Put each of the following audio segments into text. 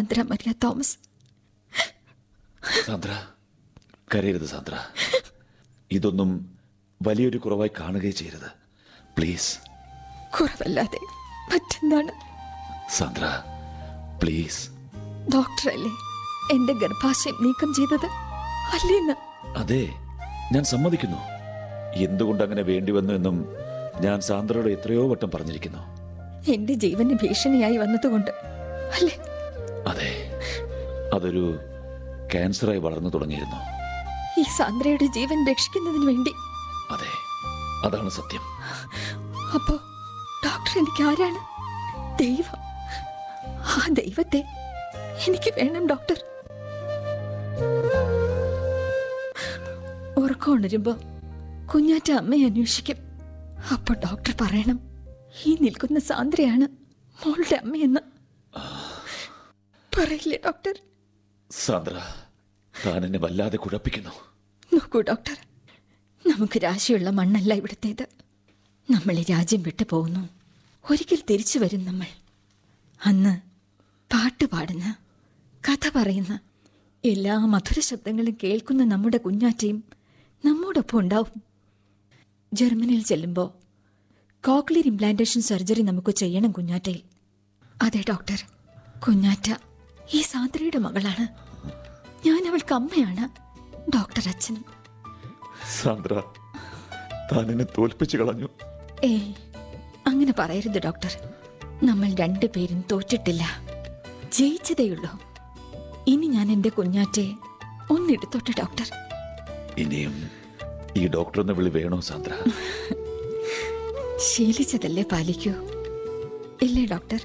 Sandra Maria Thomas Sandra കരയരുത് സാന്ദ്ര ഇതൊന്നും വലിയൊരു കുറവായി കാണുകയേ ചെയ്യരുത് പ്ലീസ് കുറവല്ലാതെ മറ്റെന്താണ് സാന്ദ്ര പ്ലീസ് ഡോക്ടറല്ലേ എന്റെ ഗർഭാശയം നീക്കം ചെയ്തത് അല്ലേന്ന് അതെ ഞാൻ സമ്മതിക്കുന്നു എന്തുകൊണ്ട് അങ്ങനെ വേണ്ടി വന്നു എന്നും ഞാൻ സാന്ദ്രയോട് എത്രയോ വട്ടം പറഞ്ഞിരിക്കുന്നു എന്റെ ജീവന് ഭീഷണിയായി വന്നതുകൊണ്ട് അല്ലേ അതെ അതൊരു ക്യാൻസറായി വളർന്നു തുടങ്ങിയിരുന്നു ഈ സാന്ദ്രയുടെ ജീവൻ രക്ഷിക്കുന്നതിന് വേണ്ടി അതെ അതാണ് സത്യം അപ്പോ ഡോക്ടർ എനിക്ക് ആരാണ് ദൈവം ആ ദൈവത്തെ എനിക്ക് വേണം ഡോക്ടർ ഉറക്കം ഉണരുമ്പോ കുഞ്ഞാറ്റ അമ്മയെ അന്വേഷിക്കും അപ്പൊ ഡോക്ടർ പറയണം ഈ നിൽക്കുന്ന സാന്ദ്രയാണ് മോളുടെ അമ്മയെന്ന് പറയില്ലേ ഡോക്ടർ സാന്ദ്ര താൻ എന്നെ വല്ലാതെ കുഴപ്പിക്കുന്നു നോക്കൂ ഡോക്ടർ നമുക്ക് രാശിയുള്ള മണ്ണല്ല ഇവിടുത്തേത് നമ്മൾ ഈ രാജ്യം വിട്ടു പോകുന്നു ഒരിക്കൽ തിരിച്ചു വരും നമ്മൾ അന്ന് പാട്ട് പാടുന്ന കഥ പറയുന്ന എല്ലാ മധുര ശബ്ദങ്ങളും കേൾക്കുന്ന നമ്മുടെ കുഞ്ഞാറ്റയും നമ്മോടൊപ്പം ഉണ്ടാവും ജർമ്മനിയിൽ ചെല്ലുമ്പോൾ കോക്ലിയർ ഇംപ്ലാന്റേഷൻ സർജറി നമുക്ക് ചെയ്യണം കുഞ്ഞാറ്റയിൽ അതെ ഡോക്ടർ കുഞ്ഞാറ്റ ഈ സാന്ദ്രയുടെ മകളാണ് ഞാൻ അവൾക്ക് അമ്മയാണ് ഡോക്ടർ അച്ഛനും സാന്ദ്ര താൻ എന്നെ തോൽപ്പിച്ചു കളഞ്ഞു ഏയ് അങ്ങനെ പറയരുത് ഡോക്ടർ നമ്മൾ രണ്ടുപേരും തോറ്റിട്ടില്ല ജയിച്ചതേയുള്ളൂ ഇനി ഞാൻ എന്റെ കുഞ്ഞാറ്റെ ഒന്നെടുത്തോട്ടെ ഡോക്ടർ ഇനിയും ഈ ഡോക്ടർ എന്ന വിളി വേണോ സാന്ദ്ര ശീലിച്ചതല്ലേ പാലിക്കൂ ഇല്ലേ ഡോക്ടർ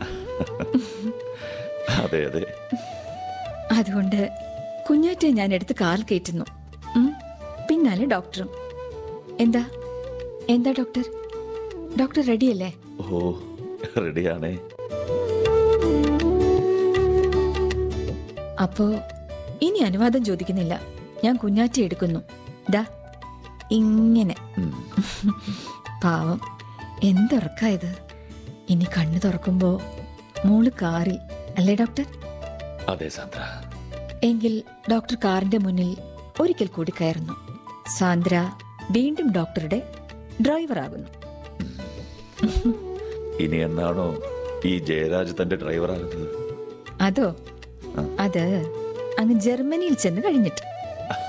അതെ അതെ അതുകൊണ്ട് കുഞ്ഞാറ്റെ ഞാൻ എടുത്ത് കാൽ കയറ്റുന്നു ഉം, പിന്നാലെ ഡോക്ടറും എന്താ എന്താ ഡോക്ടർ ഡോക്ടർ റെഡിയല്ലേ ഓ റെഡിയാണേ അപ്പോ ഇനി അനുവാദം ചോദിക്കുന്നില്ല ഞാൻ കുഞ്ഞാറ്റ എടുക്കുന്നു ദാ ഇങ്ങനെ ഉം. പാവം എന്തുറക്കായത് ഇനി കണ്ണു തുറക്കുമ്പോ മോള് കാറിൽ അല്ലേ ഡോക്ടർ അതെ സാന്ദ്ര എങ്കിൽ ഡോക്ടർ കാറിന്റെ മുന്നിൽ ഒരിക്കൽ കൂടി കയറുന്നു സാന്ദ്ര വീണ്ടും ഡോക്ടറുടെ ഡ്രൈവറാകുന്നു ഇനി എന്നാണോ ഈ ജയരാജ് തന്റെ ഡ്രൈവറാകുന്നത് അതോ ആ. അത് അങ്ങ് ജർമ്മനിയിൽ ചെന്ന് കഴിഞ്ഞിട്ട്